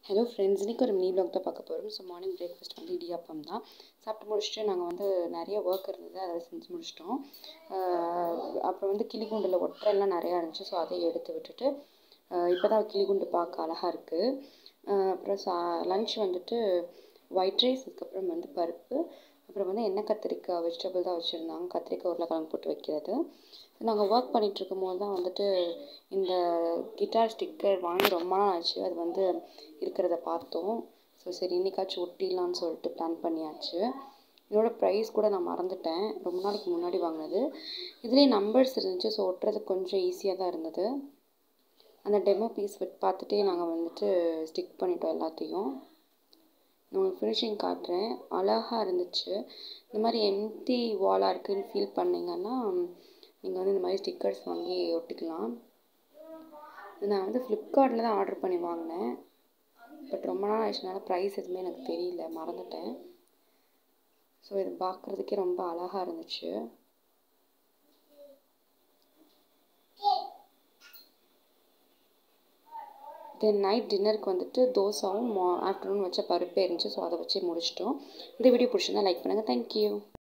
hello friends இன்றைக்கி ஒரு mini vlog தான் பார்க்க போகிறோம் ஸோ மார்னிங் பிரேக்ஃபாஸ்ட் வந்து இடியாப்பம் தான் சாப்பிட்டு முடிச்சுட்டு நாங்கள் வந்து நிறைய ஒர்க் இருந்தது அதை செஞ்சு முடிச்சிட்டோம் ஆஹ் அப்புறம் வந்து கிளிகுண்டில் ஒட்டரெல்லாம் நிறையா இருந்துச்சு ஸோ அதை எடுத்து விட்டுட்டு இப்போ தான் கிளிகுண்டு பார்க்க அழகாக இருக்குது அப்புறம் சா லன்ச் வந்துட்டு ஒயிட் ரைஸ் அதுக்கப்புறம் வந்து பருப்பு அப்புறம் வந்து எண்ணெய் கத்திரிக்காய் வெஜிடபிள் தான் வச்சுருந்தாங்க கத்திரிக்காய் உருளைக்கிழங்கு போட்டு வைக்கிறது நாங்கள் ஒர்க் பண்ணிகிட்டு இருக்கும்போது தான் வந்துட்டு இந்த கிட்டார் ஸ்டிக்கர் வாங்கி ரொம்ப நாள் ஆச்சு அது வந்து இருக்கிறத பார்த்தோம் ஸோ சரி இன்னைக்காச்சும் ஒட்டிடலான்னு சொல்லிட்டு பிளான் பண்ணியாச்சு இதோட ப்ரைஸ் கூட நான் மறந்துட்டேன் ரொம்ப நாளைக்கு முன்னாடி வாங்கினது இதுலேயே நம்பர்ஸ் இருந்துச்சு ஸோ ஒட்டுறதுக்கு கொஞ்சம் ஈஸியாக தான் இருந்தது அந்த டெமோ பீஸ் விட் பார்த்துட்டே நாங்கள் வந்துட்டு ஸ்டிக் பண்ணிட்டோம் எல்லாத்தையும் நான் உங்களுக்கு ஃபினிஷிங் காட்டுறேன் அழகாக இருந்துச்சு இந்த மாதிரி எம்டி வாலாக இருக்குதுன்னு ஃபீல் பண்ணிங்கன்னா நீங்கள் வந்து இந்த மாதிரி ஸ்டிக்கர்ஸ் வாங்கி ஒட்டிக்கலாம் இது நான் வந்து ஃப்ளிப்கார்ட்டில் தான் ஆர்டர் பண்ணி வாங்கினேன் பட் ரொம்ப நாள் ஆயிடுச்சுனால ப்ரைஸ் எதுவுமே எனக்கு தெரியல மறந்துட்டேன் ஸோ இது பார்க்குறதுக்கே ரொம்ப அழகாக இருந்துச்சு தென் நைட் டின்னருக்கு வந்துட்டு தோசாவும் மா ஆஃப்டர்நூன் வச்ச பருப்பே இருந்துச்சு ஸோ அதை வச்சு முடிச்சிட்டோம் இந்த வீடியோ பிடிச்சிருந்தா லைக் பண்ணுங்கள் தேங்க்யூ